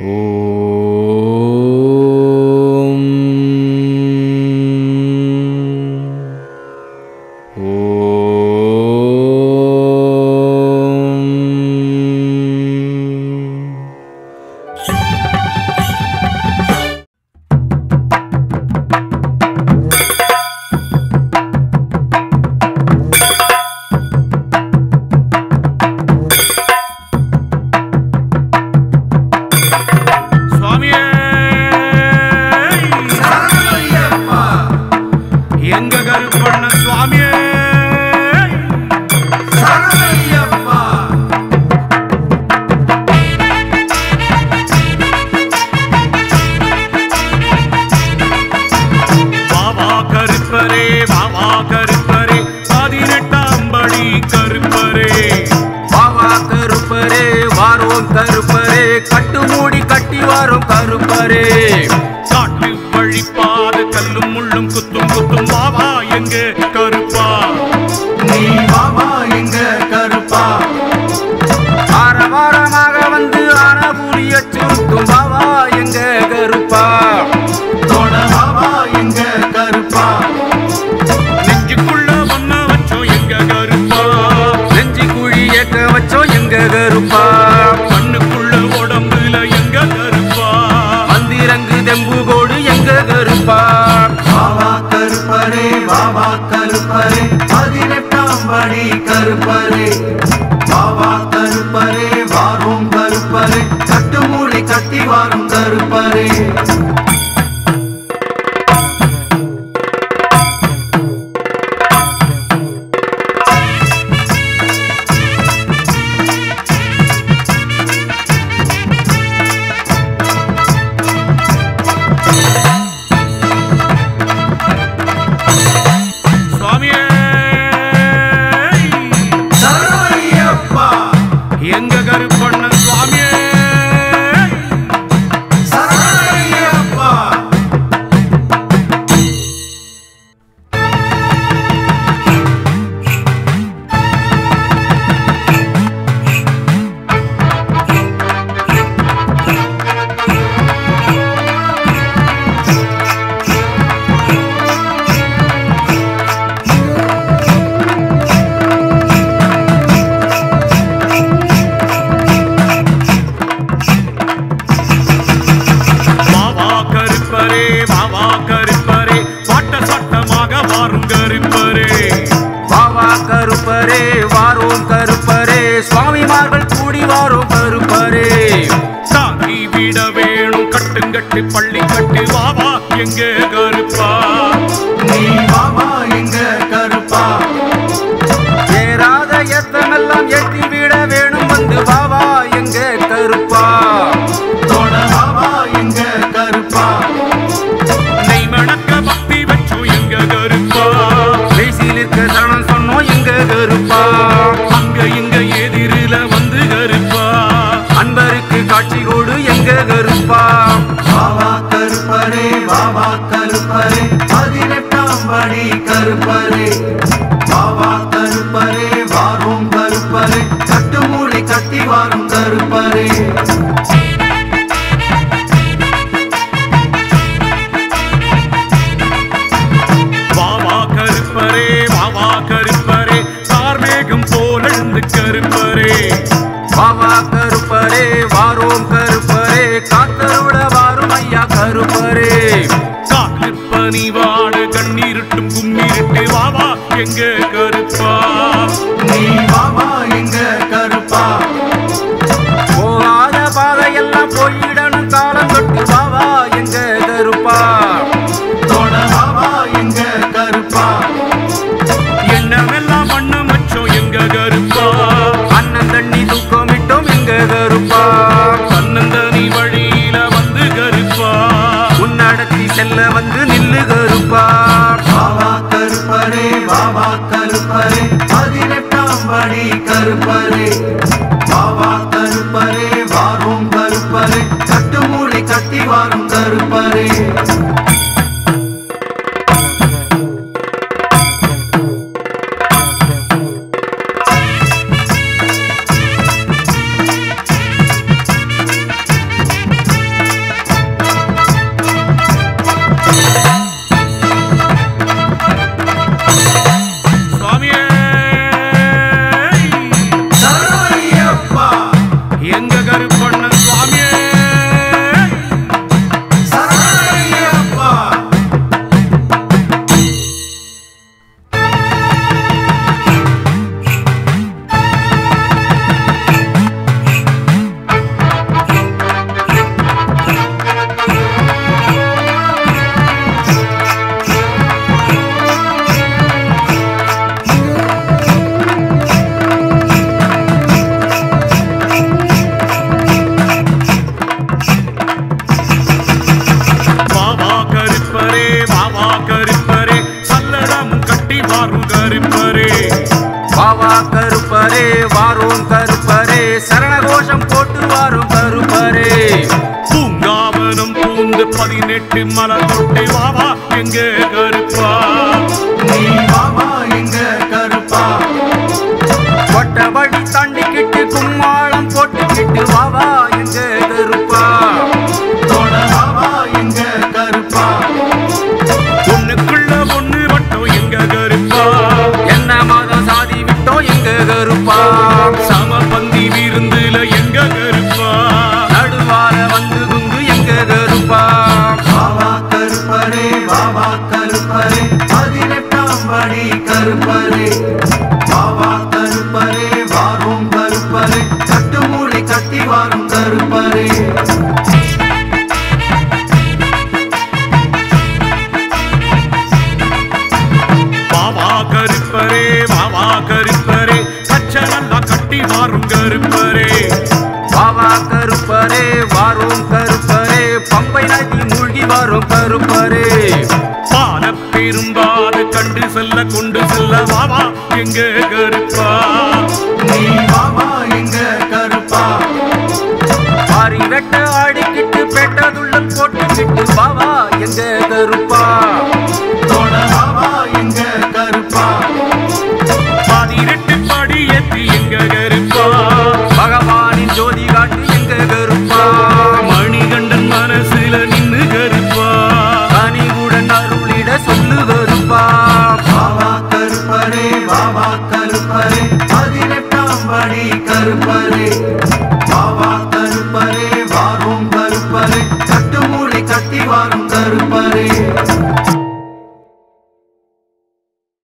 ஓம் ஓம் சுவாமியே எங்க கருப்பண்ண சுவாமியே வாவா கருப்பரே வாவா கருப்பரே பதினெட்டாம் படி கருப்பரே வாவா கருப்பரே வாரோம் கருப்பரே கட்டு மூடி கட்டி வாரோம் கருப்பரே காட்டு வழிப்பாது கல்லும் முள்ளும் குத்தும் குத்தும் வாவா எங்க கருப்பா நீ வாவா எங்க கருப்பா ஆரவாரமாக வந்து ஆனபூலிய சுருக்கும் வாவா எங்க கருப்பா தோட வாவா எங்க கருப்பா நெஞ்சுக்குள்ள ஒன்ன வச்சோம் எங்க கருப்பா நெஞ்சி குழி ஏக்க வச்சோம் எங்க கருப்பா கண்ணுக்குள்ள உடம்புல எங்க கருப்பா மந்திரங்கு தெம்பு கோடு எங்க கருப்பா பாவா கருப்பரே பாவா கருப்பரே பதினெட்டாம் படி கருப்பரே பாவா கருப்பரே வாரும் கருப்பரே கட்டுமூடி கட்டி வாரும் கருப்பரே சுவாமியே சரணையப்பா எங்க கருப்பண்ண சுவாமியே சரணையப்பா வாவா கருப்பரே வாவா கருப்பரே வாட்ட சட்டமாக மாறும் கருப்பரே வாவா கருப்பரே வாரோம் கருப்பரே சுவாமிமார்கள் கூடி வாரோம் கருப்பரே தாங்கி விட வேணும் கட்டுங்கட்டு பள்ளி கட்டு வாவா எங்க கருப்பா நீ பாவா எங்க கருப்பா ஏறாத எத்தமெல்லாம் ஏற்றி விட வேணும் வந்து வாவா எங்க கருப்பா தோட பாவா எங்க கருப்பா நெய் மணக்க பக்தி வச்சோம் எங்க கருப்பா பேசியில் இருக்க சரணம் சொன்னோம் எங்க கருப்பா அங்க இங்க எதிரில வந்து கருப்பா அன்பருக்கு காட்சி கொடு எங்க கருப்பா பாவா கருப்பரே பாவா கருப்பரே பதினெட்டாம் படி கருப்பரே பாவா கருப்பரே வாரும் கருப்பரே கட்டுமூடி கட்டி வாரும் கருப்பரே வாவா கருப்பரே வாவா கருப்பரே கார்மேகம் போல எழுந்து கருப்பரே வாவா கருப்பரே வாரோம் கருப்பரே காத்தருட வாரும் ஐயா கருப்பரே காற்று பனிவாடு கண்ணீருட்டும் கும்மிருட்டு வாவா எங்க கருப்பா நீ பாவா எங்க கருப்பா போகாத பாதையெல்லாம் போயிடணும் காலம் தொட்டு வாவா எங்க கருப்பா தோட பாவா எங்க கருப்பா எண்ணமெல்லாம் மண்ணு மச்சம் எங்க கருப்பா அண்ணன் தண்ணி தூக்கமிட்டோம் எங்க கருப்பா தன்னந்தனி வழியில வந்து கருப்பா உன்னடத்தி செல்ல வந்து நில்லு கருப்பா பாவா கருப்பரே பாவா கருப்பரே பதினெட்டாம் படி கருப்பரே பாவா கருப்பரே வாரும் கருப்பரே கட்டுமூடி கட்டி வாரும் கருப்பரே வந்து பதினெட்டு மலர் தொட்டு வாவா எங்க கருப்பா நீ பாபா எங்க கருப்பா கொட்டபடி தாண்டிக்கிட்டு கும்மாளம் போட்டுக்கிட்டு வாவா எங்க கருப்பா தோட பாபா எங்க கருப்பா ஒண்ணுக்குள்ள ஒண்ணு வட்டம் எங்க கருப்பா என்ன மதம் சாதி விட்டோம் எங்க கருப்பா சமபந்தி விருந்துல எங்க கருப்பா நடுவார வந்து குந்து எங்க கருப்பா பாபா கருப்பரே பாபா கருப்பரே பதினெட்டாம் படி கருப்பரே பாபா கருப்பரே வாரும் கருப்பரே கட்டுமூடி கட்டி வாரும் கருப்பரே வாவா கருப்பரே வாவா கருப்பரே கச்ச நல்லா கட்டி வாரும் கருப்பரே வாவா கருப்பரே வாரும் கருப்பரே பம்பை நதி மூழ்கி வரும் கருப்பரே பால பெரும்பாடு கண்டு செல்ல கொண்டு செல்ல வாவா எங்க கருப்பா நீ பாபா எங்க கருப்பா பாரி வெட்ட ஆடிக்கிட்டு பெட்டதுள்ளல் போட்டுக்கிட்டு வாவா எங்க கருப்பா தோட பாபா எங்க கருப்பா பதினெட்டு படி ஏத்தி எங்க கருப்பா பகவானின் ஜோதி காட்டு எங்க கருப்பா மணிகண்டன் மனசுல நின்னு கருப்பா கனிவுடன் அருளிட சொல்லு கருப்பா பாபா கருப்பரே பாபா கருப்பரே பதினெட்டாம் படி கருப்பரே